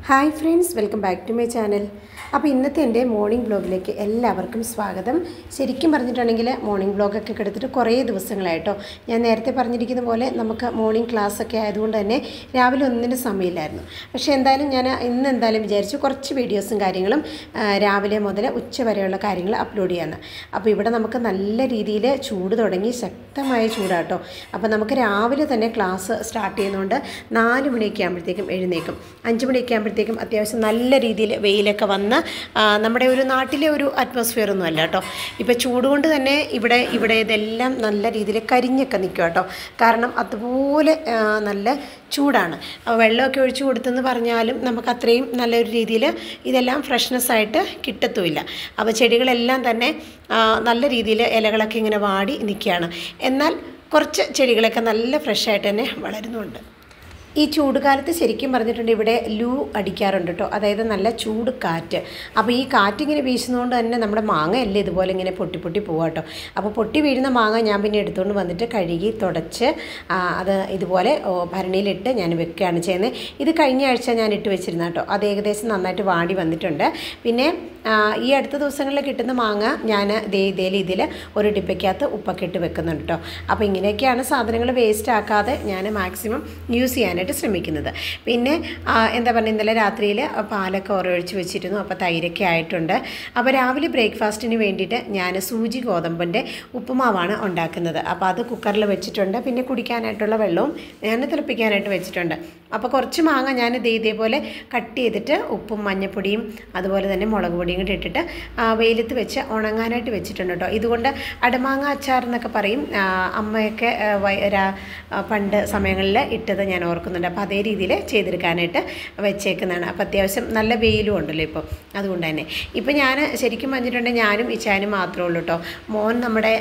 hi friends welcome back to my channel അപ്പോൾ ഇന്നത്തെ എൻ്റെ മോർണിംഗ് ബ്ലോഗിലേക്ക് എല്ലാവർക്കും സ്വാഗതം ശരിക്കും പറഞ്ഞിട്ടുണ്ടെങ്കിൽ മോർണിംഗ് ബ്ലോഗൊക്കെ എടുത്തിട്ട് കുറേ ദിവസങ്ങളായിട്ടോ ഞാൻ നേരത്തെ പറഞ്ഞിരിക്കുന്ന പോലെ നമുക്ക് മോർണിംഗ് ക്ലാസ് ഒക്കെ ആയതുകൊണ്ട് തന്നെ രാവിലെ ഒന്നിനും സമയമില്ലായിരുന്നു പക്ഷേ എന്തായാലും ഞാൻ ഇന്ന് എന്തായാലും വിചാരിച്ചു കുറച്ച് വീഡിയോസും കാര്യങ്ങളും ആ, രാവിലെ മുതൽ ഉച്ച വരെയുള്ള കാര്യങ്ങൾ അപ്ലോഡ് ചെയ്യാമെന്ന് അപ്പോൾ ഇവിടെ നമുക്ക് നല്ല രീതിയിൽ ചൂട് തുടങ്ങി ശക്തമായ ചൂടാട്ടോ അപ്പോൾ നമുക്ക് രാവിലെ തന്നെ ക്ലാസ് സ്റ്റാർട്ട് ചെയ്യുന്നതുകൊണ്ട് നാല് മണിയൊക്കെ ആകുമ്പോഴത്തേക്കും എഴുന്നേക്കും അഞ്ച് മണിയൊക്കെ ആകുമ്പോഴത്തേക്കും അത്യാവശ്യം നല്ല രീതിയിൽ വെയിലൊക്കെ വന്ന് ആ, നമ്മുടെ ഒരു നാട്ടിലെ ഒരു അറ്റ്മോസ്ഫിയർ ഒന്നും അല്ല കേട്ടോ ഇപ്പോൾ ചൂട് കൊണ്ട് തന്നെ ഇവിടെ ഇവിടെ ഇതെല്ലാം നല്ല രീതിയിൽ കരിഞ്ഞൊക്കെ നിൽക്കും കേട്ടോ കാരണം അതുപോലെ ആ, നല്ല ചൂടാണ് അപ്പോൾ വെള്ളമൊക്കെ ഒഴിച്ചു കൊടുത്തെന്ന് പറഞ്ഞാലും നമുക്ക് അത്രയും നല്ലൊരു രീതിയിൽ ഇതെല്ലാം ഫ്രഷ്നെസ് ആയിട്ട് കിട്ടത്തുമില്ല അപ്പോൾ ചെടികളെല്ലാം തന്നെ ആ, നല്ല രീതിയിൽ ഇലകളൊക്കെ ഇങ്ങനെ വാടി നിൽക്കുകയാണ് എന്നാൽ കുറച്ച് ചെടികളൊക്കെ നല്ല ഫ്രഷായിട്ട് തന്നെ വളരുന്നുണ്ട് ഈ ചൂടുകാലത്ത് ശരിക്കും പറഞ്ഞിട്ടുണ്ട് ഇവിടെ ലൂ അടിക്കാറുണ്ട് കേട്ടോ അതായത് നല്ല ചൂട് കാറ്റ് അപ്പോൾ ഈ കാറ്റിങ്ങനെ വീശുന്നതുകൊണ്ട് തന്നെ നമ്മുടെ മാങ്ങ അല്ലേ ഇതുപോലെ ഇങ്ങനെ പൊട്ടി പൊട്ടി പോവാ കേട്ടോ അപ്പോൾ പൊട്ടി വീഴുന്ന മാങ്ങ ഞാൻ പിന്നെ എടുത്തുകൊണ്ട് വന്നിട്ട് കഴുകി തുടച്ച് ആ, അത് ഇതുപോലെ ഓ, ഭരണിയിലിട്ട് ഞാൻ വെക്കുകയാണ് ചെയ്യുന്നത് ഇത് കഴിഞ്ഞ ആഴ്ച ഞാൻ ഇട്ട് വെച്ചിരുന്ന കേട്ടോ അത് ഏകദേശം നന്നായിട്ട് വാടി വന്നിട്ടുണ്ട് പിന്നെ ആ, ഈ അടുത്ത ദിവസങ്ങളിൽ കിട്ടുന്ന മാങ്ങ ഞാൻ ദേ ഇതേ രീതിയിൽ ഒരു ഡിപ്പയ്ക്കകത്ത് ഉപ്പൊക്കെ ഇട്ട് വെക്കുന്നുണ്ട് കേട്ടോ അപ്പോൾ ഇങ്ങനെയൊക്കെയാണ് സാധനങ്ങൾ വേസ്റ്റ് ആക്കാതെ ഞാൻ മാക്സിമം യൂസ് ചെയ്യാനായിട്ട് ശ്രമിക്കുന്നത് പിന്നെ ആ, എന്താ പറയുക ഇന്നലെ രാത്രിയിൽ പാലൊക്കെ ഉറയൊഴിച്ച് വെച്ചിരുന്നു അപ്പോൾ തൈരൊക്കെ ആയിട്ടുണ്ട് അപ്പോൾ രാവിലെ ബ്രേക്ക്ഫാസ്റ്റിന് വേണ്ടിയിട്ട് ഞാൻ സൂചി ഗോതമ്പിൻ്റെ ഉപ്പുമാവാണ് ഉണ്ടാക്കുന്നത് അപ്പോൾ അത് കുക്കറിൽ വെച്ചിട്ടുണ്ട് പിന്നെ കുടിക്കാനായിട്ടുള്ള വെള്ളവും ഞാൻ തിളപ്പിക്കാനായിട്ട് വെച്ചിട്ടുണ്ട് അപ്പോൾ കുറച്ച് മാങ്ങ ഞാൻ ഇതേ ഇതേപോലെ കട്ട് ചെയ്തിട്ട് ഉപ്പും മഞ്ഞപ്പൊടിയും അതുപോലെ തന്നെ മുളക് പൊടിയും കൂടി ഇട്ടിട്ട് ആ, വെയിലത്ത് വെച്ച് ഉണങ്ങാനായിട്ട് വെച്ചിട്ടുണ്ട് കേട്ടോ ഇതുകൊണ്ട് അടമാങ്ങ അച്ചാർ എന്നൊക്കെ പറയും ആ, അമ്മയൊക്കെ ആ, വൈ- രാ- ആ, പണ്ട് സമയങ്ങളിൽ ഇട്ടത് ഞാൻ ഓർക്കുന്നുണ്ട് അപ്പോൾ അതേ രീതിയിൽ ചെയ്തെടുക്കാനായിട്ട് വെച്ചേക്കുന്നതാണ് അപ്പോൾ അത്യാവശ്യം നല്ല വെയിലും ഉണ്ടല്ലോ ഇപ്പോൾ അതുകൊണ്ട് തന്നെ ഇപ്പോൾ ഞാൻ ശരിക്കും പറഞ്ഞിട്ടുണ്ടെങ്കിൽ ഞാനും ഇച്ചാനും മാത്രമേ ഉള്ളൂ കേട്ടോ മോൻ നമ്മുടെ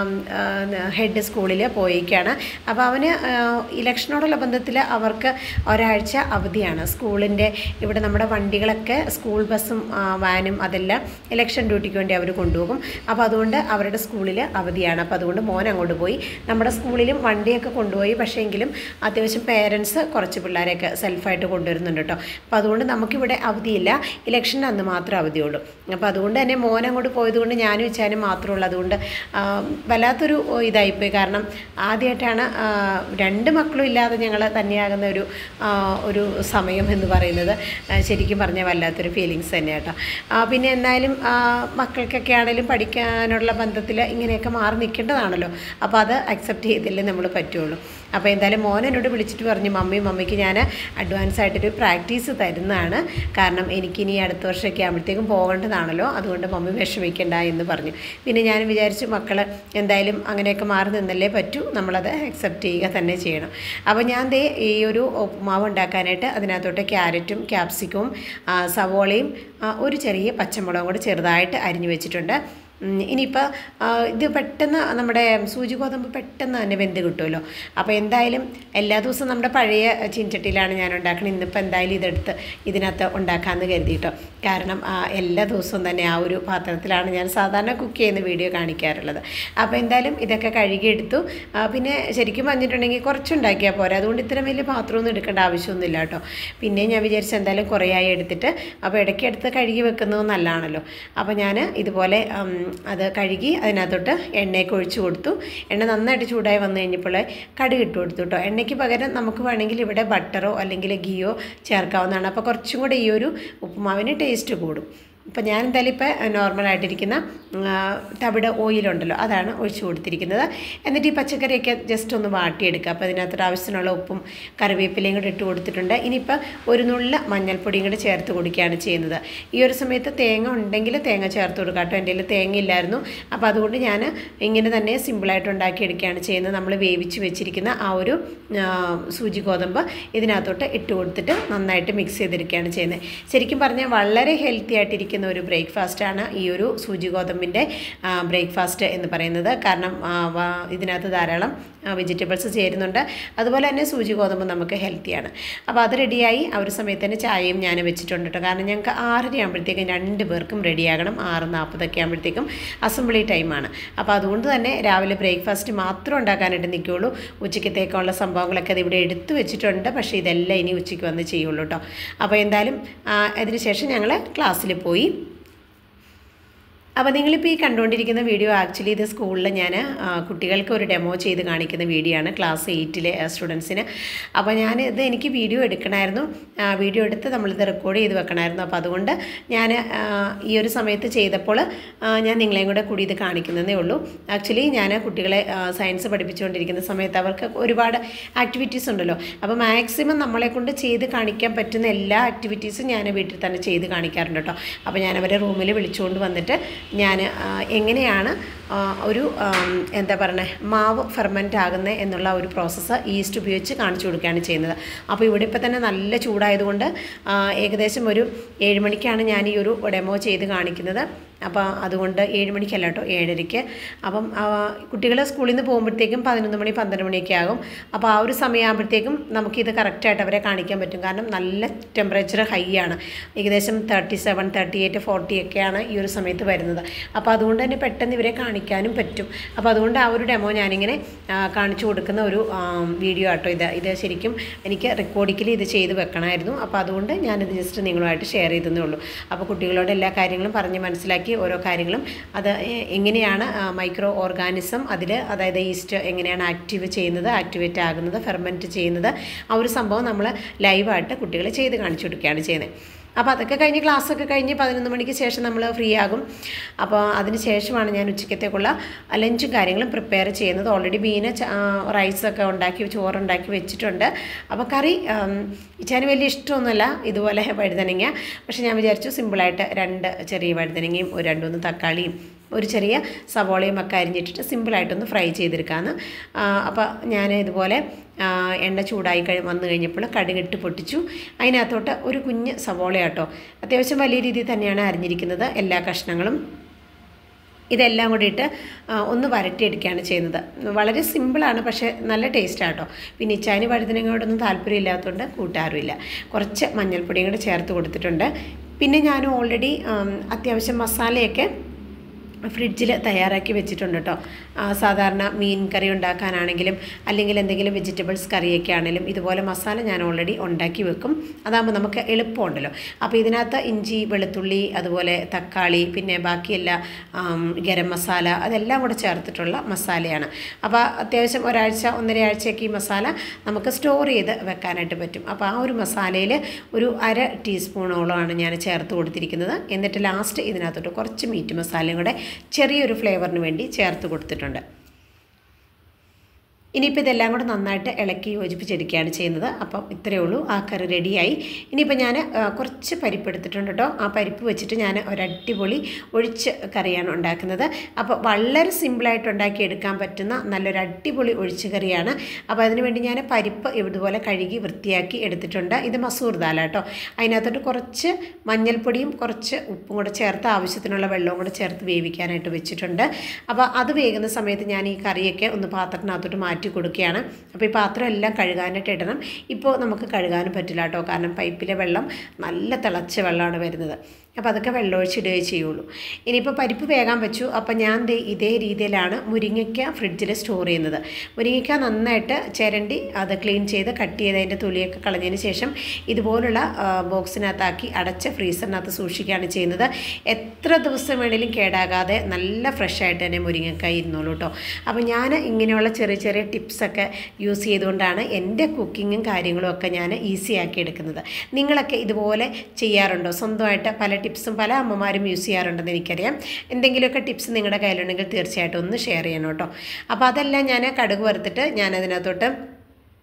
ഹെഡ് സ്കൂളിൽ പോയിക്കാണ് അപ്പോൾ അവന് ആ, ഇലക്ഷനോടുള്ള ബന്ധത്തിൽ അവർക്ക് ഒരാഴ്ച അവധിയാണ് സ്കൂളിൻ്റെ ഇവിടെ നമ്മുടെ വണ്ടികളൊക്കെ സ്കൂൾ ബസ്സും ആ, വാനും അതെല്ലാം ഇലക്ഷൻ ഡ്യൂട്ടിക്ക് വേണ്ടി അവർ കൊണ്ടുപോകും അപ്പോൾ അതുകൊണ്ട് അവരുടെ സ്കൂളിൽ അവധിയാണ് അപ്പോൾ അതുകൊണ്ട് മോൻ അങ്ങോട്ട് പോയി നമ്മുടെ സ്കൂളിലും വണ്ടിയൊക്കെ കൊണ്ടുപോയി പക്ഷേ എങ്കിലും അത്യാവശ്യം പേരൻസ് കുറച്ച് പിള്ളേരെയൊക്കെ സെൽഫായിട്ട് കൊണ്ടുവരുന്നുണ്ട് കേട്ടോ അപ്പോൾ അതുകൊണ്ട് നമുക്കിവിടെ അവധിയില്ല ഇലക്ഷന് അന്ന് മാത്രമേ അവധിയുള്ളൂ അപ്പോൾ അതുകൊണ്ട് തന്നെ മോൻ അങ്ങോട്ട് പോയതുകൊണ്ട് ഞാനും ഇച്ചാനും മാത്രമേ ഉള്ളൂ അതുകൊണ്ട് ആ, വല്ലാത്തൊരു ഇതായിപ്പോയി കാരണം ആദ്യമായിട്ടാണ് ആ, രണ്ട് മക്കളും ഇല്ലാതെ ഞങ്ങൾ തന്നെയാകുന്ന ഒരു ആ, ഒരു സമയം എന്ന് പറയുന്നത് ആ, ശരിക്കും പറഞ്ഞാൽ വല്ലാത്തൊരു ഫീലിങ്സ് തന്നെ കേട്ടോ ആ, പിന്നെ എന്തായാലും ആ, മക്കൾക്കൊക്കെ ആണെങ്കിലും പഠിക്കാനുള്ള ബന്ധത്തിൽ ഇങ്ങനെയൊക്കെ മാറി നിൽക്കേണ്ടതാണല്ലോ അപ്പോൾ അത് അക്സെപ്റ്റ് ചെയ്തില്ലേ നമ്മൾ പറ്റുള്ളൂ അപ്പോൾ എന്തായാലും മോൻ എന്നോട് വിളിച്ചിട്ട് പറഞ്ഞു മമ്മി മമ്മിക്ക് ഞാൻ അഡ്വാൻസ് ആയിട്ടൊരു പ്രാക്ടീസ് തരുന്നതാണ് കാരണം എനിക്കിനി അടുത്ത വർഷമൊക്കെ ആകുമ്പോഴത്തേക്കും പോകേണ്ടതാണല്ലോ അതുകൊണ്ട് മമ്മി വിഷമിക്കണ്ട എന്ന് പറഞ്ഞു പിന്നെ ഞാൻ വിചാരിച്ചു മക്കൾ എന്തായാലും അങ്ങനെയൊക്കെ മാറി നിന്നല്ലേ പറ്റൂ നമ്മളത് അക്സെപ്റ്റ് ചെയ്യുക തന്നെ ചെയ്യണം അപ്പോൾ ഞാൻ ദേ ഈ ഒരു ഉപ്പുമാവ് ഉണ്ടാക്കാനായിട്ട് അതിനകത്തോട്ട് ക്യാരറ്റും ക്യാപ്സിക്കവും ആ, സവോളയും ആ, ഒരു ചെറിയ പച്ചമുളകും കൂടെ ചെറുതായിട്ട് അരിഞ്ഞു വെച്ചിട്ടുണ്ട് ഉം, ഇനിയിപ്പോൾ ആ, ഇത് പെട്ടെന്ന് നമ്മുടെ സൂചി ഗോതമ്പ് പെട്ടെന്ന് തന്നെ വെന്ത് കിട്ടുമല്ലോ അപ്പോൾ എന്തായാലും എല്ലാ ദിവസവും നമ്മുടെ പഴയ ചീൻചട്ടിയിലാണ് ഞാൻ ഉണ്ടാക്കുന്നത് ഇന്നിപ്പോൾ എന്തായാലും ഇതെടുത്ത് ഇതിനകത്ത് ഉണ്ടാക്കാമെന്ന് കരുതിയിട്ടോ കാരണം ആ, എല്ലാ ദിവസവും തന്നെ ആ ഒരു പാത്രത്തിലാണ് ഞാൻ സാധാരണ കുക്ക് ചെയ്യുന്ന വീഡിയോ കാണിക്കാറുള്ളത് അപ്പോൾ എന്തായാലും ഇതൊക്കെ കഴുകിയെടുത്തു ആ, പിന്നെ ശരിക്കും പറഞ്ഞിട്ടുണ്ടെങ്കിൽ കുറച്ചുണ്ടാക്കിയാൽ പോരാ അതുകൊണ്ട് ഇത്രയും വലിയ പാത്രമൊന്നും എടുക്കേണ്ട ആവശ്യമൊന്നുമില്ല കേട്ടോ പിന്നെ ഞാൻ വിചാരിച്ചു എന്തായാലും കുറേയായി എടുത്തിട്ട് അപ്പോൾ ഇടയ്ക്ക് എടുത്ത് കഴുകി വെക്കുന്നത് നല്ലതാണല്ലോ അപ്പോൾ ഞാൻ ഇതുപോലെ ഉം, അത് കഴുകി അതിനകത്തോട്ട് എണ്ണയൊക്കെ ഒഴിച്ച് കൊടുത്തു എണ്ണ നന്നായിട്ട് ചൂടായി വന്നു കഴിഞ്ഞപ്പോൾ കടുക് ഇട്ട് കൊടുത്തു കേട്ടോ എണ്ണയ്ക്ക് പകരം നമുക്ക് വേണമെങ്കിൽ ഇവിടെ ബട്ടറോ അല്ലെങ്കിൽ ഗീയോ ചേർക്കാവുന്നതാണ് അപ്പോൾ കുറച്ചും കൂടെ ഈ ഒരു ഉപ്പുമാവിന് ടേസ്റ്റ് കൂടും അപ്പോൾ ഞാൻ എന്തായാലും ഇപ്പോൾ നോർമലായിട്ടിരിക്കുന്ന ആ, തവിട് ഓയിലുണ്ടല്ലോ അതാണ് ഒഴിച്ചു കൊടുത്തിരിക്കുന്നത് എന്നിട്ട് ഈ പച്ചക്കറിയൊക്കെ ജസ്റ്റ് ഒന്ന് വാട്ടിയെടുക്കുക അപ്പോൾ അതിനകത്ത് ആവശ്യത്തിനുള്ള ഉപ്പും കറിവേപ്പിലയും കൂടെ ഇട്ട് കൊടുത്തിട്ടുണ്ട് ഇനിയിപ്പോൾ ഒരു നുള്ള മഞ്ഞൾപ്പൊടിയും കൂടെ ചേർത്ത് കൊടുക്കുകയാണ് ചെയ്യുന്നത് ഈ ഒരു സമയത്ത് തേങ്ങ ഉണ്ടെങ്കിൽ തേങ്ങ ചേർത്ത് കൊടുക്കുക കേട്ടോ എൻ്റെ കയ്യിൽ തേങ്ങ ഇല്ലായിരുന്നു അപ്പോൾ അതുകൊണ്ട് ഞാൻ ഇങ്ങനെ തന്നെ സിമ്പിളായിട്ട് ഉണ്ടാക്കിയെടുക്കുകയാണ് ചെയ്യുന്നത് നമ്മൾ വേവിച്ച് വെച്ചിരിക്കുന്ന ആ ഒരു ആ, സൂചി ഗോതമ്പ് ഇതിനകത്തോട്ട് ഇട്ട് കൊടുത്തിട്ട് നന്നായിട്ട് മിക്സ് ചെയ്തെടുക്കുകയാണ് ചെയ്യുന്നത് ശരിക്കും പറഞ്ഞാൽ വളരെ ഹെൽത്തി ആയിട്ടിരിക്കുന്ന ഉപയോഗിക്കുന്ന ഒരു ബ്രേക്ക്ഫാസ്റ്റാണ് ഈ ഒരു സൂചി ഗോതമ്പിൻ്റെ ബ്രേക്ക്ഫാസ്റ്റ് എന്ന് പറയുന്നത് കാരണം ആ, വ- ഇതിനകത്ത് ധാരാളം വെജിറ്റബിൾസ് ചേരുന്നുണ്ട് അതുപോലെ തന്നെ സൂചി ഗോതമ്പ് നമുക്ക് ഹെൽത്തിയാണ് അപ്പോൾ അത് റെഡിയായി ആ ഒരു സമയത്ത് തന്നെ ചായയും ഞാൻ വെച്ചിട്ടുണ്ട് കേട്ടോ കാരണം ഞങ്ങൾക്ക് ആറര ആകുമ്പോഴത്തേക്കും രണ്ട് പേർക്കും റെഡിയാകണം ആറ് നാൽപ്പതൊക്കെ ആകുമ്പോഴത്തേക്കും അസംബ്ലി ടൈമാണ് അപ്പോൾ അതുകൊണ്ട് തന്നെ രാവിലെ ബ്രേക്ക്ഫാസ്റ്റ് മാത്രം ഉണ്ടാക്കാനായിട്ട് നിൽക്കുകയുള്ളൂ ഉച്ചക്കത്തേക്കുള്ള സംഭവങ്ങളൊക്കെ അത് ഇവിടെ എടുത്തു വെച്ചിട്ടുണ്ട് പക്ഷേ ഇതെല്ലാം ഇനി ഉച്ചയ്ക്ക് വന്ന് ചെയ്യുള്ളൂ കേട്ടോ അപ്പോൾ എന്തായാലും ആ, അതിന് ശേഷം ഞങ്ങൾ ക്ലാസ്സിൽ പോയി അപ്പോൾ നിങ്ങളിപ്പോൾ ഈ കണ്ടുകൊണ്ടിരിക്കുന്ന വീഡിയോ ആക്ച്വലി ഇത് സ്കൂളിൽ ഞാൻ ആ, കുട്ടികൾക്ക് ഒരു ഡെമോ ചെയ്ത് കാണിക്കുന്ന വീഡിയോ ആണ് ക്ലാസ് എയ്റ്റിലെ സ്റ്റുഡൻസിന് അപ്പോൾ ഞാൻ ഇത് എനിക്ക് വീഡിയോ എടുക്കണമായിരുന്നു ആ, വീഡിയോ എടുത്ത് നമ്മളിത് റെക്കോർഡ് ചെയ്ത് വെക്കണമായിരുന്നു അപ്പോൾ അതുകൊണ്ട് ഞാൻ ആ, ഈ ഒരു സമയത്ത് ചെയ്തപ്പോൾ ആ, ഞാൻ നിങ്ങളെയും കൂടെ കൂടി ഇത് കാണിക്കുന്നതേ ഉള്ളൂ ആക്ച്വലി ഞാൻ കുട്ടികളെ ആ, സയൻസ് പഠിപ്പിച്ചുകൊണ്ടിരിക്കുന്ന സമയത്ത് അവർക്ക് ഒരുപാട് ആക്ടിവിറ്റീസ് ഉണ്ടല്ലോ അപ്പോൾ മാക്സിമം നമ്മളെ കൊണ്ട് ചെയ്ത് കാണിക്കാൻ പറ്റുന്ന എല്ലാ ആക്ടിവിറ്റീസും ഞാൻ വീട്ടിൽ തന്നെ ചെയ്ത് കാണിക്കാറുണ്ട് കേട്ടോ അപ്പോൾ ഞാൻ അവരെ റൂമിൽ വിളിച്ചുകൊണ്ട് വന്നിട്ട് ഞാൻ ആ, എങ്ങനെയാണ് ആ, ഒരു ആം, എന്താ പറയുന്നത് മാവ് ഫെർമെൻ്റ് ആകുന്നത് എന്നുള്ള ഒരു പ്രോസസ്സ് ഈസ്റ്റ് ഉപയോഗിച്ച് കാണിച്ചു കൊടുക്കുകയാണ് ചെയ്യുന്നത് അപ്പോൾ ഇവിടെ ഇപ്പോൾ തന്നെ നല്ല ചൂടായതുകൊണ്ട് ആ, ഏകദേശം ഒരു ഏഴ് മണിക്കാണ് ഞാൻ ഈ ഒരു ഡെമോ ചെയ്ത് കാണിക്കുന്നത് അപ്പോൾ അതുകൊണ്ട് ഏഴ് മണിക്കല്ല കേട്ടോ ഏഴരയ്ക്ക് അപ്പം കുട്ടികൾ സ്കൂളിൽ നിന്ന് പോകുമ്പോഴത്തേക്കും പതിനൊന്ന് മണി പന്ത്രണ്ട് മണിയൊക്കെ ആകും അപ്പോൾ ആ ഒരു സമയമാകുമ്പോഴത്തേക്കും നമുക്കിത് കറക്റ്റായിട്ട് അവരെ കാണിക്കാൻ പറ്റും കാരണം നല്ല ടെമ്പറേച്ചർ ഹൈ ആണ് ഏകദേശം thirty seven thirty eight forty ഒക്കെയാണ് ഈ ഒരു സമയത്ത് വരുന്നത് അപ്പോൾ അതുകൊണ്ട് തന്നെ പെട്ടെന്ന് ഇവരെ കാണിക്കാനും പറ്റും അപ്പോൾ അതുകൊണ്ട് ആ ഒരു ഡെമോ ഞാനിങ്ങനെ ആ, കാണിച്ചു കൊടുക്കുന്ന ഒരു വീഡിയോ ആട്ടോ ഇത് ഇത് ശരിക്കും എനിക്ക് റെക്കോർഡിക്കലി ഇത് ചെയ്ത് വെക്കണമായിരുന്നു അപ്പോൾ അതുകൊണ്ട് ഞാനിത് ജസ്റ്റ് നിങ്ങളുമായിട്ട് ഷെയർ ചെയ്തതേ ഉള്ളൂ അപ്പോൾ കുട്ടികളോട് എല്ലാ കാര്യങ്ങളും പറഞ്ഞ് മനസ്സിലാക്കി ഓരോ കാര്യങ്ങളും അത് എ- എങ്ങനെയാണ് മൈക്രോ ഓർഗാനിസം അതിൽ അതായത് ഈസ്റ്റ് എങ്ങനെയാണ് ആക്റ്റീവ് ചെയ്യുന്നത് ആക്ടിവേറ്റ് ആകുന്നത് ഫെർമെൻറ്റ് ചെയ്യുന്നത് ആ ഒരു സംഭവം നമ്മൾ ലൈവായിട്ട് കുട്ടികളെ ചെയ്ത് കാണിച്ചു കൊടുക്കുകയാണ് ചെയ്യുന്നത് അപ്പോൾ അതൊക്കെ കഴിഞ്ഞ് ക്ലാസ്സൊക്കെ കഴിഞ്ഞ് പതിനൊന്ന് മണിക്ക് ശേഷം നമ്മൾ ഫ്രീ ആകും അപ്പോൾ അതിന് ശേഷമാണ് ഞാൻ ഉച്ചക്കത്തേക്കുള്ള ലഞ്ചും കാര്യങ്ങളും പ്രിപ്പയർ ചെയ്യുന്നത് ഓൾറെഡി മീന് ച- ആ, റൈസൊക്കെ ഉണ്ടാക്കി ചോറുണ്ടാക്കി വെച്ചിട്ടുണ്ട് അപ്പോൾ കറി ഇച്ചാന് വലിയ ഇഷ്ടമൊന്നുമല്ല ഇതുപോലെ വഴുതനങ്ങ പക്ഷേ ഞാൻ വിചാരിച്ചു സിമ്പിളായിട്ട് രണ്ട് ചെറിയ വഴുതനങ്ങയും ഒരു രണ്ട് മൂന്ന് തക്കാളിയും ഒരു ചെറിയ സവോളയും ഒക്കെ അരിഞ്ഞിട്ടിട്ട് സിമ്പിളായിട്ടൊന്ന് ഫ്രൈ ചെയ്തെടുക്കാമെന്ന് അപ്പോൾ ഞാൻ ഇതുപോലെ ആ, എണ്ണ ചൂടായി കഴി വന്നു കഴിഞ്ഞപ്പോൾ കടുകിട്ട് പൊട്ടിച്ചു അതിനകത്തോട്ട് ഒരു കുഞ്ഞ് സവോളയാട്ടോ അത്യാവശ്യം വലിയ രീതിയിൽ തന്നെയാണ് അരിഞ്ഞിരിക്കുന്നത് എല്ലാ കഷ്ണങ്ങളും ഇതെല്ലാം കൂടി ഇട്ട് ആ, ഒന്ന് വരട്ടിയെടുക്കുകയാണ് ചെയ്യുന്നത് വളരെ സിമ്പിളാണ് പക്ഷേ നല്ല ടേസ്റ്റാണ് കേട്ടോ പിന്നെ ഇച്ചാന് വഴുതനങ്ങയോടൊന്നും താല്പര്യമില്ലാത്തതുകൊണ്ട് കൂട്ടാറുമില്ല കുറച്ച് മഞ്ഞൾപ്പൊടിയും കൂടെ ചേർത്ത് കൊടുത്തിട്ടുണ്ട് പിന്നെ ഞാൻ ഓൾറെഡി അത്യാവശ്യം മസാലയൊക്കെ ഫ്രിഡ്ജിൽ തയ്യാറാക്കി വെച്ചിട്ടുണ്ട് കേട്ടോ ആ, സാധാരണ മീൻ കറി ഉണ്ടാക്കാനാണെങ്കിലും അല്ലെങ്കിൽ എന്തെങ്കിലും വെജിറ്റബിൾസ് കറിയൊക്കെ ആണെങ്കിലും ഇതുപോലെ മസാല ഞാൻ ഓൾറെഡി ഉണ്ടാക്കി വെക്കും അതാകുമ്പോൾ നമുക്ക് എളുപ്പമുണ്ടല്ലോ അപ്പോൾ ഇതിനകത്ത് ഇഞ്ചി വെളുത്തുള്ളി അതുപോലെ തക്കാളി പിന്നെ ബാക്കിയെല്ലാ ആം, ഗരം മസാല അതെല്ലാം കൂടെ ചേർത്തിട്ടുള്ള മസാലയാണ് അപ്പോൾ അത്യാവശ്യം ഒരാഴ്ച ഒന്നര ആഴ്ചയൊക്കെ ഈ മസാല നമുക്ക് സ്റ്റോർ ചെയ്ത് വെക്കാനായിട്ട് പറ്റും അപ്പോൾ ആ ഒരു മസാലയിൽ ഒരു അര ടീസ്പൂണോളമാണ് ഞാൻ ചേർത്ത് കൊടുത്തിരിക്കുന്നത് എന്നിട്ട് ലാസ്റ്റ് ഇതിനകത്തോട്ട് കുറച്ച് മീറ്റ് മസാലയും കൂടെ ചെറിയൊരു ഫ്ലേവറിന് വേണ്ടി ചേർത്ത് കൊടുത്തിട്ടുണ്ട് ഇനിയിപ്പോൾ ഇതെല്ലാം കൂടെ നന്നായിട്ട് ഇളക്കി യോജിപ്പിച്ചെടുക്കുകയാണ് ചെയ്യുന്നത് അപ്പം ഇത്രയേ ഉള്ളൂ ആ കറി റെഡിയായി ഇനിയിപ്പോൾ ഞാൻ ആ, കുറച്ച് പരിപ്പ് എടുത്തിട്ടുണ്ട് കേട്ടോ ആ പരിപ്പ് വെച്ചിട്ട് ഞാൻ ഒരടിപൊളി ഒഴിച്ച് കറിയാണ് ഉണ്ടാക്കുന്നത് അപ്പോൾ വളരെ സിമ്പിളായിട്ട് ഉണ്ടാക്കിയെടുക്കാൻ പറ്റുന്ന നല്ലൊരു അടിപൊളി ഒഴിച്ച് കറിയാണ് അപ്പോൾ അതിന് വേണ്ടി ഞാൻ പരിപ്പ് ഇതുപോലെ കഴുകി വൃത്തിയാക്കി എടുത്തിട്ടുണ്ട് ഇത് മസൂർ ദാല കേട്ടോ അതിനകത്തോട്ട് കുറച്ച് മഞ്ഞൾപ്പൊടിയും കുറച്ച് ഉപ്പും കൂടെ ചേർത്ത് ആവശ്യത്തിനുള്ള വെള്ളവും കൂടെ ചേർത്ത് വേവിക്കാനായിട്ട് വെച്ചിട്ടുണ്ട് അപ്പോൾ അത് വേകുന്ന സമയത്ത് ഞാൻ ഈ കറിയൊക്കെ ഒന്ന് പാത്രത്തിനകത്തോട്ട് മാറ്റി കൊടുക്കുകയാണ് അപ്പോൾ ഈ പാത്രം എല്ലാം കഴുകാനായിട്ട് ഇടണം ഇപ്പോൾ നമുക്ക് കഴുകാനും പറ്റില്ല കേട്ടോ കാരണം പൈപ്പിലെ വെള്ളം നല്ല തിളച്ച വെള്ളമാണ് വരുന്നത് അപ്പോൾ അതൊക്കെ വെള്ളമൊഴിച്ചിടുകയേ ചെയ്യുള്ളൂ ഇനിയിപ്പോൾ പരിപ്പ് വേകാൻ വെച്ചു അപ്പോൾ ഞാൻ ദേ ഇതേ രീതിയിലാണ് മുരിങ്ങയ്ക്ക ഫ്രിഡ്ജിൽ സ്റ്റോർ ചെയ്യുന്നത് മുരിങ്ങയ്ക്ക നന്നായിട്ട് ചിരണ്ടി അത് ക്ലീൻ ചെയ്ത് കട്ട് ചെയ്ത് അതിൻ്റെ തൊലിയൊക്കെ കളഞ്ഞതിന് ശേഷം ഇതുപോലുള്ള ആ, ബോക്സിനകത്താക്കി അടച്ച ഫ്രീസറിനകത്ത് സൂക്ഷിക്കുകയാണ് ചെയ്യുന്നത് എത്ര ദിവസം വേണേലും കേടാകാതെ നല്ല ഫ്രഷ് ആയിട്ട് തന്നെ മുരിങ്ങക്കായ ഇരുന്നോളൂ കേട്ടോ അപ്പോൾ ഞാൻ ഇങ്ങനെയുള്ള ചെറിയ ചെറിയ ടിപ്സൊക്കെ യൂസ് ചെയ്തുകൊണ്ടാണ് എൻ്റെ കുക്കിങ്ങും കാര്യങ്ങളും ഒക്കെ ഞാൻ ഈസി ആക്കി എടുക്കുന്നത് നിങ്ങളൊക്കെ ഇതുപോലെ ചെയ്യാറുണ്ടോ സ്വന്തമായിട്ട് പല ടിപ്സും പല അമ്മമാരും യൂസ് ചെയ്യാറുണ്ടെന്ന് എനിക്കറിയാം എന്തെങ്കിലുമൊക്കെ ടിപ്സ് നിങ്ങളുടെ കയ്യിലുണ്ടെങ്കിൽ തീർച്ചയായിട്ടും ഒന്ന് ഷെയർ ചെയ്യണം കേട്ടോ അപ്പോൾ അതെല്ലാം ഞാൻ കടുക് വറുത്തിട്ട് ഞാൻ അതിനകത്തോട്ട്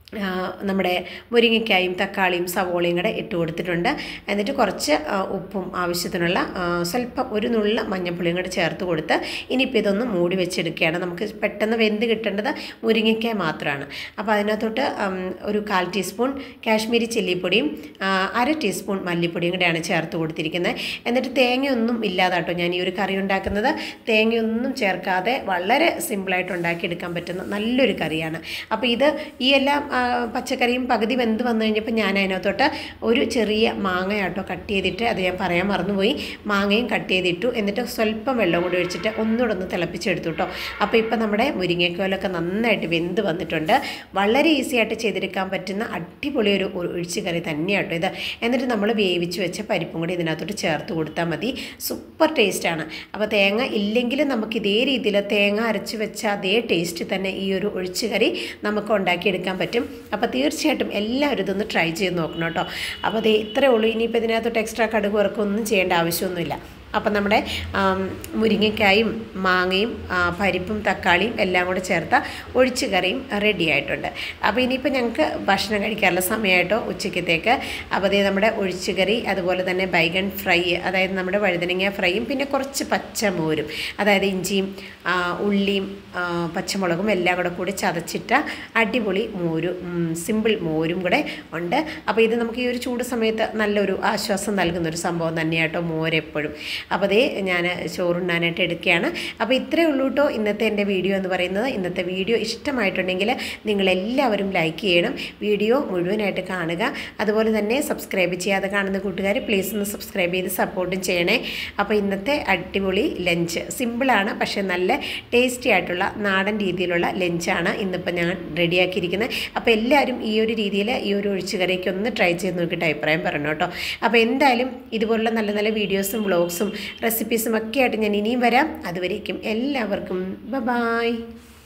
ആ, നമ്മുടെ മുരിങ്ങയ്ക്കായും തക്കാളിയും സവോളയും കൂടെ ഇട്ട് കൊടുത്തിട്ടുണ്ട് എന്നിട്ട് കുറച്ച് ആ, ഉപ്പും ആവശ്യത്തിനുള്ള ആ, സ്വല്പം ഒരു നുള്ള മഞ്ഞൾപ്പൊടിയും കൂടെ ചേർത്ത് കൊടുത്ത് ഇനിയിപ്പോൾ ഇതൊന്ന് മൂടി വെച്ചെടുക്കുകയാണ് നമുക്ക് പെട്ടെന്ന് വെന്ത് കിട്ടേണ്ടത് മുരിങ്ങയ്ക്കായ മാത്രമാണ് അപ്പോൾ അതിനകത്തോട്ട് ഉം, ഒരു കാൽ ടീസ്പൂൺ കാശ്മീരി ചില്ലിപ്പൊടിയും ആ, അര ടീസ്പൂൺ മല്ലിപ്പൊടിയും കൂടെയാണ് ചേർത്ത് കൊടുത്തിരിക്കുന്നത് എന്നിട്ട് തേങ്ങയൊന്നും ഇല്ലാതാട്ടോ ഞാൻ ഈ ഒരു കറി ഉണ്ടാക്കുന്നത് തേങ്ങയൊന്നും ചേർക്കാതെ വളരെ സിമ്പിളായിട്ട് ഉണ്ടാക്കിയെടുക്കാൻ പറ്റുന്ന നല്ലൊരു കറിയാണ് അപ്പോൾ ഇത് ഈ എല്ലാ ആ, പച്ചക്കറിയും പകുതി വെന്ത് വന്നു കഴിഞ്ഞപ്പോൾ ഞാൻ അതിനകത്തോട്ട് ഒരു ചെറിയ മാങ്ങയാട്ടോ കട്ട് ചെയ്തിട്ട് അത് ഞാൻ പറയാൻ മറന്നുപോയി മാങ്ങയും കട്ട് ചെയ്തിട്ടു എന്നിട്ട് സ്വല്പം വെള്ളം കൂടി ഒഴിച്ചിട്ട് ഒന്നുകൂടെ ഒന്ന് തിളപ്പിച്ചെടുത്തു കേട്ടോ അപ്പോൾ ഇപ്പം നമ്മുടെ മുരിങ്ങക്കോലൊക്കെ നന്നായിട്ട് വെന്ത് വന്നിട്ടുണ്ട് വളരെ ഈസി ആയിട്ട് ചെയ്തെടുക്കാൻ പറ്റുന്ന അടിപൊളി ഒരു ഒഴിച്ച് കറി തന്നെയാട്ടോ ഇത് എന്നിട്ട് നമ്മൾ വേവിച്ച് വെച്ച പരിപ്പും കൂടി ഇതിനകത്തോട്ട് ചേർത്ത് കൊടുത്താൽ മതി സൂപ്പർ ടേസ്റ്റാണ് അപ്പോൾ തേങ്ങ ഇല്ലെങ്കിലും നമുക്ക് ഇതേ രീതിയിൽ തേങ്ങ അരച്ച് വെച്ച അതേ ടേസ്റ്റ് തന്നെ ഈ ഒരു ഒഴിച്ച് കറി നമുക്ക് ഉണ്ടാക്കിയെടുക്കാൻ പറ്റും അപ്പോൾ തീർച്ചയായിട്ടും എല്ലാവരും ഇതൊന്ന് ട്രൈ ചെയ്ത് നോക്കണം കേട്ടോ അപ്പോൾ അത് ഇത്രയേ ഉള്ളൂ ഇനിയിപ്പോൾ ഇതിനകത്തോട്ട് എക്സ്ട്രാ കടുക് വറക്കൊന്നും ചെയ്യേണ്ട ആവശ്യമൊന്നുമില്ല അപ്പം നമ്മുടെ ആം, മുരിങ്ങയ്ക്കായും മാങ്ങയും ആ, പരിപ്പും തക്കാളിയും എല്ലാം കൂടെ ചേർത്ത ഒഴിച്ച് കറിയും റെഡി ആയിട്ടുണ്ട് അപ്പോൾ ഇനിയിപ്പോൾ ഞങ്ങൾക്ക് ഭക്ഷണം കഴിക്കാനുള്ള സമയമായിട്ടോ ഉച്ചക്കത്തേക്ക് അപ്പോൾ അതേ നമ്മുടെ ഒഴിച്ച് കറി അതുപോലെ തന്നെ ബൈഗൺ ഫ്രൈ അതായത് നമ്മുടെ വഴുതനങ്ങ ഫ്രൈയും പിന്നെ കുറച്ച് പച്ചമോരും അതായത് ഇഞ്ചിയും ആ, ഉള്ളിയും ആ, പച്ചമുളകും എല്ലാം കൂടെ കൂടി ചതച്ചിട്ട അടിപൊളി മോരും ഉം, സിമ്പിൾ മോരും കൂടെ ഉണ്ട് അപ്പോൾ ഇത് നമുക്ക് ഈ ഒരു ചൂട് സമയത്ത് നല്ലൊരു ആശ്വാസം നൽകുന്ന ഒരു സംഭവം തന്നെയാട്ടോ മോരെപ്പോഴും അപ്പോൾ അതേ ഞാൻ ചോറുണ്ണാനായിട്ട് എടുക്കുകയാണ് അപ്പോൾ ഇത്രയേ ഉള്ളൂ കേട്ടോ ഇന്നത്തെ എൻ്റെ വീഡിയോ എന്ന് പറയുന്നത് ഇന്നത്തെ വീഡിയോ ഇഷ്ടമായിട്ടുണ്ടെങ്കിൽ നിങ്ങളെല്ലാവരും ലൈക്ക് ചെയ്യണം വീഡിയോ മുഴുവനായിട്ട് കാണുക അതുപോലെ തന്നെ സബ്സ്ക്രൈബ് ചെയ്യാതെ കാണുന്ന കൂട്ടുകാർ പ്ലീസ് ഒന്ന് സബ്സ്ക്രൈബ് ചെയ്ത് സപ്പോർട്ടും ചെയ്യണേ അപ്പോൾ ഇന്നത്തെ അടിപൊളി ലഞ്ച് സിമ്പിളാണ് പക്ഷേ നല്ല ടേസ്റ്റി ആയിട്ടുള്ള നാടൻ രീതിയിലുള്ള ലഞ്ചാണ് ഇന്നിപ്പോൾ ഞാൻ റെഡിയാക്കിയിരിക്കുന്നത് അപ്പോൾ എല്ലാവരും ഈ ഒരു രീതിയിൽ ഈ ഒരു ഒഴിച്ചുകറിയൊക്കെ ഒന്ന് ട്രൈ ചെയ്ത് നോക്കിയിട്ട് അഭിപ്രായം പറഞ്ഞു കേട്ടോ അപ്പോൾ എന്തായാലും ഇതുപോലുള്ള നല്ല നല്ല വീഡിയോസും വ്ളോഗ്സും റെസിപ്പീസും ഒക്കെ ആയിട്ട് ഞാൻ ഇനിയും വരാം അതുവരേക്കും എല്ലാവർക്കും ബ ബായ്